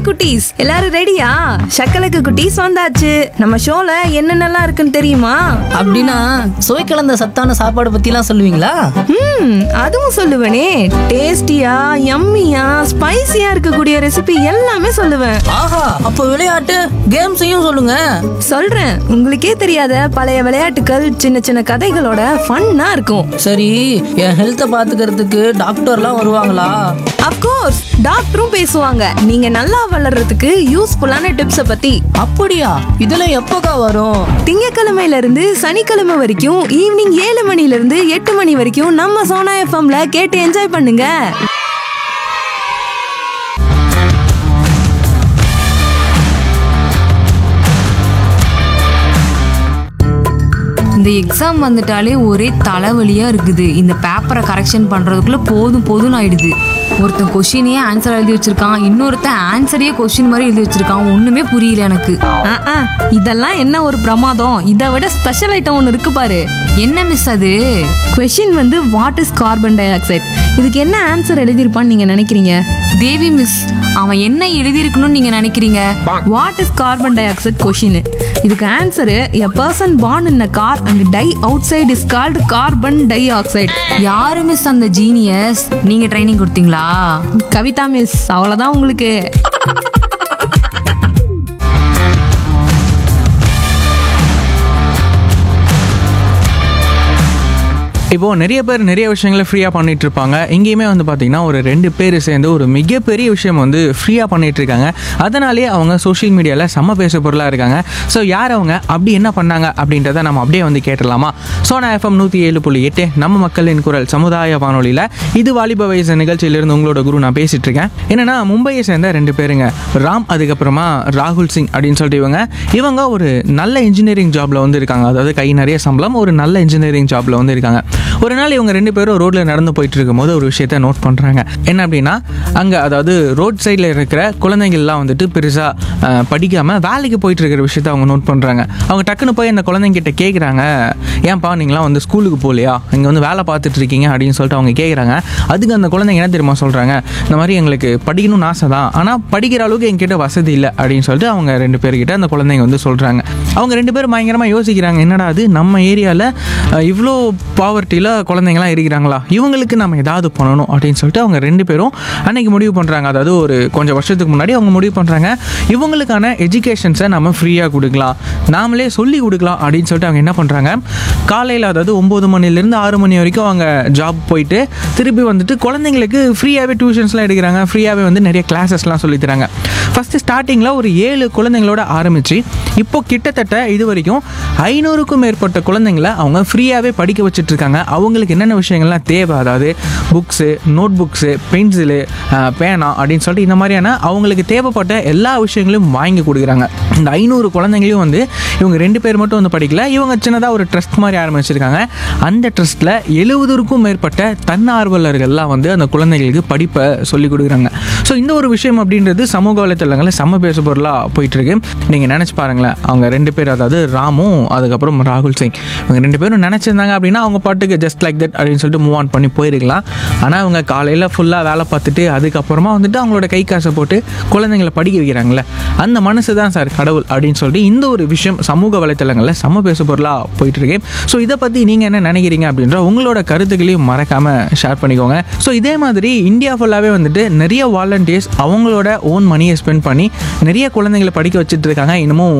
hi குட்டீஸ் எல்லாரும் ரெடியா சக்கலக்கு குட்டீஸ் வந்தாச்சு நம்ம ஷோல என்னென்னலாம் இருக்குன்னு தெரியுமா அப்படின்னா சுவை கலந்த சத்தான சாப்பாடு பத்திலாம் சொல்லுவீங்களா ம் அதுவும் சொல்லுவேனே டேஸ்டியா யம்மியா ஸ்பைசியா இருக்கக்கூடிய ரெசிபி எல்லாமே சொல்லுவேன் ஆஹா அப்போ விளையாட்டு கேம்ஸையும் சொல்லுங்க சொல்றேன் உங்களுக்கே தெரியாத பழைய விளையாட்டுகள் சின்ன சின்ன கதைகளோட ஃபன்னா இருக்கும் சரி என் ஹெல்த்தை பாத்துக்கிறதுக்கு டாக்டர்லாம் வருவாங்களா அப்கோர்ஸ் டாக்டரும் பேசுவாங்க நீங்க நல்லா வளர்றதுக்கு யூஸ்ஃபுல்லான டிப்ஸை பத்தி அப்படியா இதெல்லாம் எப்போக்கா வரும் திங்கக்கிழமையில இருந்து சனிக்கிழமை வரைக்கும் ஈவினிங் ஏழு மணில இருந்து எட்டு மணி வரைக்கும் நம்ம சோனா எஃப்எம்ல கேட்டு என்ஜாய் பண்ணுங்க இந்த எக்ஸாம் வந்துட்டாலே ஒரே தலைவலியா இருக்குது இந்த பேப்பரை கரெக்ஷன் பண்றதுக்குள்ள போதும் போதும்னு ஆயிடுது ஒருத்தன் கொஷினையே ஆன்சர் எழுதி வச்சிருக்கான் இன்னொருத்தன் ஆன்சரையே கொஷின் மாதிரி எழுதி வச்சிருக்கான் ஒண்ணுமே புரியல எனக்கு ஆ, ஆ, இதெல்லாம் என்ன ஒரு பிரமாதம் இதை விட ஸ்பெஷல் ஐட்டம் ஒன்று இருக்கு பாரு என்ன மிஸ் அது கொஷின் வந்து what is carbon dioxide இதுக்கு என்ன ஆன்சர் எழுதியிருப்பான்னு நீங்க நினைக்கிறீங்க தேவி மிஸ் அவன் என்ன எழுதியிருக்கணும்னு நீங்க நினைக்கிறீங்க what is carbon dioxide question இதுக்கு answer a person born in a car and die outside is called carbon dioxide யாரு மிஸ் அந்த ஜீனியஸ் நீங்க ட்ரைனிங் கொடுத்தீங்களா கவிதா மிஸ் அவ்வளோதான் உங்களுக்கு இப்போ நிறைய பேர் நிறைய விஷயங்களை ஃப்ரீயாக பண்ணிட்டு இருப்பாங்க இங்கேயுமே வந்து பார்த்தீங்கன்னா ஒரு ரெண்டு பேர் சேர்ந்து ஒரு மிகப்பெரிய விஷயம் வந்து ஃப்ரீயாக பண்ணிட்டு இருக்காங்க அதனாலே அவங்க சோஷியல் மீடியாவில் செம்ம பேச பொருளாக இருக்காங்க ஸோ யார் அவங்க அப்படி என்ன பண்ணாங்க அப்படின்றத நம்ம அப்படியே வந்து கேட்டுடலாமா சோனா எஃப்எம் நூற்றி ஏழு புள்ளி எட்டு நம்ம மக்களின் குரல் சமுதாய வானொலியில் இது வாலிப வயசு நிகழ்ச்சியிலிருந்து உங்களோட குரு நான் பேசிட்டு இருக்கேன் என்னன்னா மும்பையை சேர்ந்த ரெண்டு பேருங்க ராம் அதுக்கப்புறமா ராகுல் சிங் அப்படின்னு சொல்லிட்டு இவங்க இவங்க ஒரு நல்ல இன்ஜினியரிங் ஜாப்ல வந்து இருக்காங்க அதாவது கை நிறைய சம்பளம் ஒரு நல்ல இன்ஜினியரிங் ஜாப்ல வந்து இருக்காங்க ஒரு நாள் இவங்க ரெண்டு பேரும் ரோட்ல நடந்து போயிட்டு இருக்கும்போது ஒரு விஷயத்த நோட் பண்றாங்க என்ன அப்படின்னா அங்க அதாவது ரோட் சைடில் இருக்கிற குழந்தைங்கள்லாம் வந்துட்டு பெருசா அஹ், படிக்காம வேலைக்கு போயிட்டு இருக்கிற விஷயத்த அவங்க நோட் பண்றாங்க அவங்க டக்குன்னு போய் அந்த குழந்தைங்க கிட்ட கேட்குறாங்க ஏன்பா நீங்களாம் வந்து ஸ்கூலுக்கு போகலையா இங்கே வந்து வேலை பார்த்துட்டு இருக்கீங்க அப்படின்னு சொல்லிட்டு அவங்க கேட்குறாங்க அதுக்கு அந்த குழந்தைங்க என்ன தெரியுமா சொல்றாங்க இந்த மாதிரி எங்களுக்கு படிக்கணும்னு ஆசை தான் ஆனால் படிக்கிற அளவுக்கு என்கிட்ட வசதி இல்லை அப்படின்னு சொல்லிட்டு அவங்க ரெண்டு பேர்கிட்ட அந்த குழந்தைங்க வந்து சொல்றாங்க அவங்க ரெண்டு பேரும் பயங்கரமாக யோசிக்கிறாங்க என்னடா அது நம்ம ஏரியாவில் இவ்வளோ பாவர்ட்டியில் குழந்தைங்களாம் இருக்கிறாங்களா இவங்களுக்கு நம்ம ஏதாவது பண்ணணும் அப்படின்னு சொல்லிட்டு அவங்க ரெண்டு பேரும் அன்னைக்கு முடிவு பண்ணுறாங்க அதாவது ஒரு கொஞ்சம் வருஷத்துக்கு முன்னாடி அவங்க முடிவு பண்ணுறாங்க இவங்களுக்கான எஜுகேஷன்ஸை நம்ம ஃப்ரீயாக கொடுக்கலாம் நாமளே சொல்லி கொடுக்கலாம் அப்படின்னு சொல்லிட்டு அவங்க என்ன பண்ணுறாங்க காலையில் அதாவது ஒம்பது மணிலேருந்து ஆறு மணி வரைக்கும் அவங்க ஜாப் போயிட்டு திருப்பி வந்துட்டு குழந்தைங்களுக்கு ஃப்ரீயாகவே டியூஷன்ஸ்லாம் எடுக்கிறாங்க ஃப்ரீயாகவே வந்து நிறைய கிளாஸஸ்லாம் சொல்லித் தராங்க ஃபஸ்ட்டு ஸ்டார்டிங்கில் ஒரு ஏழு குழந்தைங்களோட ஆரம்பித்து இப்போ கிட்டத்தட்ட இது வரைக்கும் ஐநூறுக்கும் மேற்பட்ட குழந்தைங்கள அவங்க ஃப்ரீயாகவே படிக்க வச்சுட்டு இருக்காங்க அவங்களுக்கு என்னென்ன விஷயங்கள்லாம் தேவை அதாவது புக்ஸு நோட் புக்ஸு பென்சிலு பேனா அப்படின்னு சொல்லிட்டு இந்த மாதிரியான அவங்களுக்கு தேவைப்பட்ட எல்லா விஷயங்களையும் வாங்கி கொடுக்குறாங்க இந்த ஐநூறு குழந்தைங்களையும் வந்து இவங்க ரெண்டு பேர் மட்டும் வந்து படிக்கல இவங்க சின்னதாக ஒரு ட்ரஸ்ட் மாதிரி ஆரம்பிச்சிருக்காங்க அந்த ட்ரஸ்ட்டில் எழுபதுக்கும் மேற்பட்ட தன்னார்வலர்கள்லாம் வந்து அந்த குழந்தைகளுக்கு படிப்பை சொல்லிக் கொடுக்குறாங்க ஸோ இந்த ஒரு விஷயம் அப்படின்றது சமூக வலைத்தளங்களில் செம்ம பேசு பொருளாக போயிட்டு இருக்கு நீங்கள் நினச்சி பாருங்களேன் அவங்க ரெண்டு பேர் அதாவது ராமும் அதுக்கப்புறம் ராகுல் சிங் இவங்க ரெண்டு பேரும் நினச்சிருந்தாங்க அப்படின்னா அவங்க பாட்டுக்கு ஜஸ்ட் லைக் தட் அப்படின்னு சொல்லிட்டு மூவ் ஆன் பண்ணி போயிருக்கலாம் ஆனால் அவங்க காலையில் ஃபுல்லாக வேலை பார்த்துட்டு அதுக்கப்புறமா வந்துட்டு அவங்களோட கை காசை போட்டு குழந்தைங்களை படிக்க வைக்கிறாங்களே அந்த மனசு தான் சார் கடவுள் அப்படின்னு சொல்லிட்டு இந்த ஒரு விஷயம் சமூக வலைத்தளங்களில் செம்ம பேசு பொருளாக போயிட்டு இருக்கு ஸோ இதை பற்றி நீங்கள் என்ன நினைக்கிறீங்க அப்படின்ற உங்களோட கருத்துக்களையும் மறக்காமல் ஷேர் பண்ணிக்கோங்க ஸோ இதே மாதிரி இந்தியா ஃபுல்லாகவே வந்துட்டு நிறைய வாலண்டியர்ஸ் அவங்களோட ஓன் மணியை ஸ்பெண்ட் பண்ணி நிறைய குழந்தைங்களை படிக்க வச்சுட்டு இருக்காங்க இன்னமும்